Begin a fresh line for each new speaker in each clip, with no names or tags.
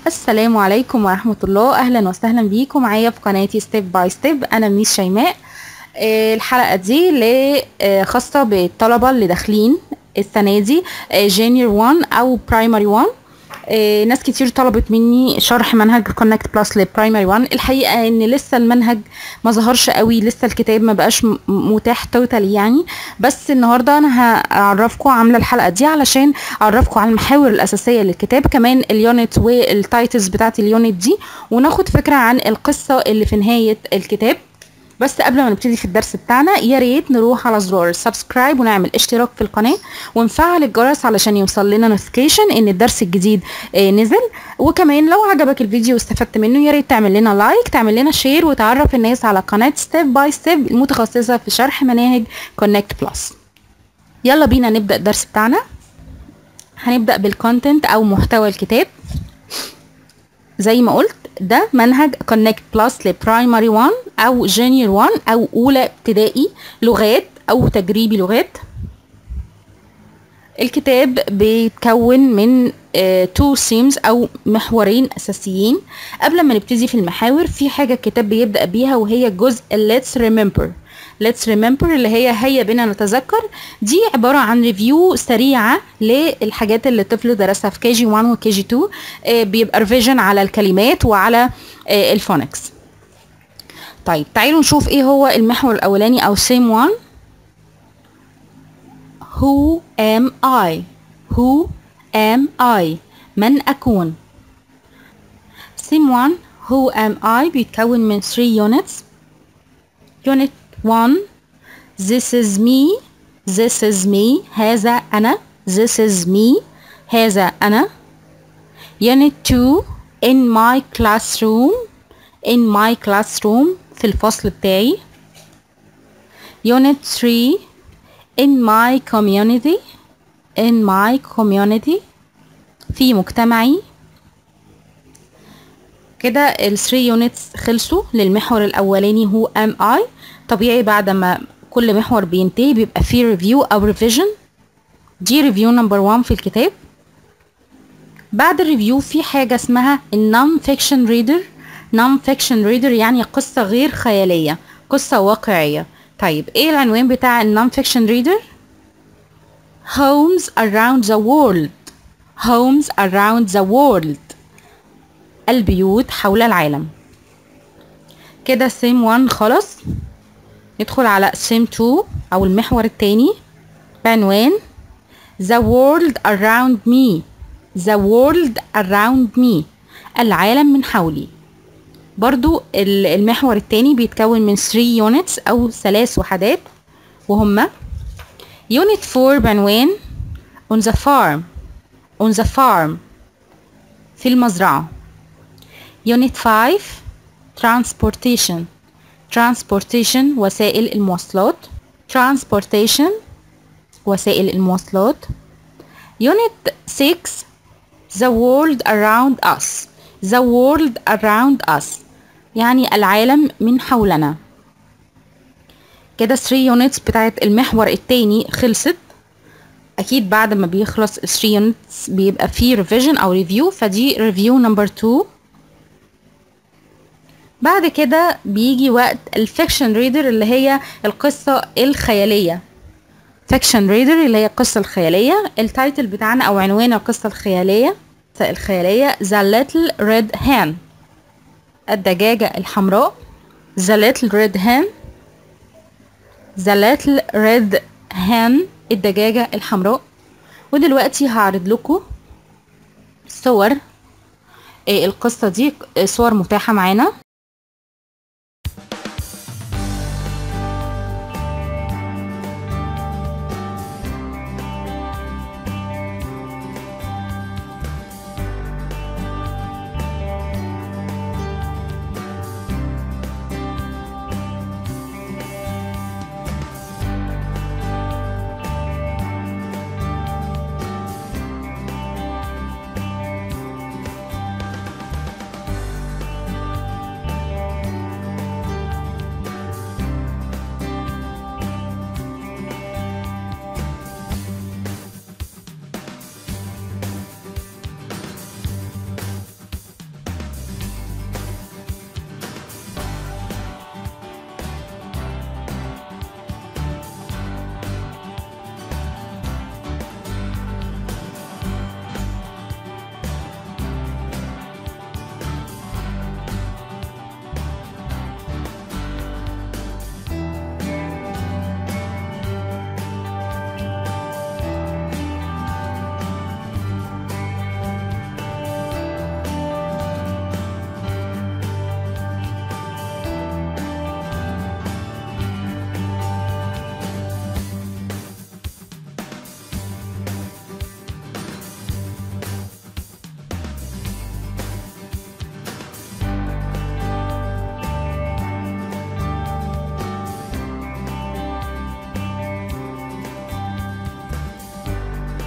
السلام عليكم ورحمة الله أهلا وسهلا بيكم معايا في قناتي ستيب باي ستيب أنا ميس شيماء آه، الحلقة دي ل- آه، خاصة بالطلبة اللي داخلين السنة دي جونيور 1 أو برايمري 1 آه، ناس كتير طلبت مني شرح منهج كونكت بلس لبرايمري 1 الحقيقة ان لسه المنهج ما ظهرش قوي لسه الكتاب ما بقاش م- متاح توتالي يعني بس النهارده انا هعرفكم عامله الحلقه دي علشان اعرفكم على المحاور الاساسيه للكتاب كمان اليونت والتايتلز بتاعت اليونت دي وناخد فكره عن القصه اللي في نهايه الكتاب بس قبل ما نبتدي في الدرس بتاعنا يا ريت نروح على زرار سبسكرايب ونعمل اشتراك في القناه ونفعل الجرس علشان يوصل لنا نوتيفيكيشن ان الدرس الجديد آه، نزل وكمان لو عجبك الفيديو واستفدت منه يا ريت تعمل لنا لايك تعمل لنا شير وتعرف الناس على قناه ستيب باي ستيب المتخصصه في شرح مناهج كونكت بلس يلا بينا نبدا الدرس بتاعنا هنبدا بالكونتنت او محتوى الكتاب زي ما قلت ده منهج كونكت بلس لبرايمري 1 او جونيور 1 او اولى ابتدائي لغات او تجريبي لغات الكتاب بيتكون من تو سيمز او محورين اساسيين قبل ما نبتدي في المحاور في حاجه الكتاب بيبدا بيها وهي جزء let's remember let's remember اللي هي هيا بنا نتذكر دي عباره عن ريفيو سريعه للحاجات اللي الطفل درسها في كي جي 1 وكي جي 2 آه، بيبقى ريفيجن على الكلمات وعلى آه، الفونكس طيب تعالوا نشوف ايه هو المحور الاولاني او سيم 1 Who am I? Who am I? من أكون؟ Sim 1 Who am I بيتكون من 3 units Unit 1 This is me This is me هذا أنا This is me هذا أنا Unit 2 In my classroom In my classroom في الفصل بتاعي Unit 3 in my community in my community في مجتمعي كده ال 3 units خلصوا للمحور الاولاني هو am I طبيعي بعد ما كل محور بينتهي بيبقى فيه ريفيو او ريفيجن دي ريفيو نمبر 1 في الكتاب بعد الريفيو في حاجة اسمها النون فيكشن ريدر نون فيكشن ريدر يعني قصة غير خيالية قصة واقعية طيب ايه العنوان بتاع النون فيكشن ريدر homes around the world homes around the world البيوت حول العالم كده سيم 1 خلص ندخل على سيم 2 او المحور التاني بعنوان the world around me the world around me العالم من حولي برضو ال- المحور التاني بيتكون من 3 units أو ثلاث وحدات وهما unit 4 بعنوان on the farm on the farm في المزرعة unit 5 transportation transportation وسائل المواصلات transportation وسائل المواصلات unit 6 the world around us the world around us يعني العالم من حولنا كده 3 units بتاعت المحور التاني خلصت اكيد بعد ما بيخلص ال 3 units بيبقى فيه revision او review فدي review number 2 بعد كده بيجي وقت الفيكشن ريدر اللي هي القصة الخيالية فيكشن ريدر اللي هي القصة الخيالية التايتل بتاعنا أو عنوان القصة الخيالية الخيالية The Little Red Hen الدجاجة الحمراء The Little Red Hen The Little Red Hen الدجاجة الحمراء ودلوقتي هعرض لكم صور آه، القصة دي آه، صور متاحة معانا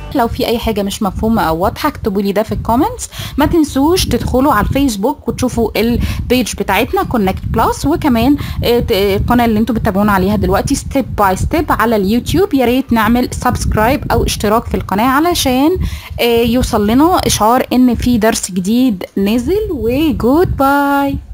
لو في اي حاجه مش مفهومه او واضحه اكتبوا لي ده في الكومنتس ما تنسوش تدخلوا على الفيسبوك وتشوفوا البيج بتاعتنا كونكت بلس وكمان آه، ت- آه، القناه اللي انتوا بتتابعونا عليها دلوقتي ستيب باي ستيب على اليوتيوب يا ريت نعمل سبسكرايب او اشتراك في القناه علشان آه، يوصل لنا اشعار ان في درس جديد نزل وجود باي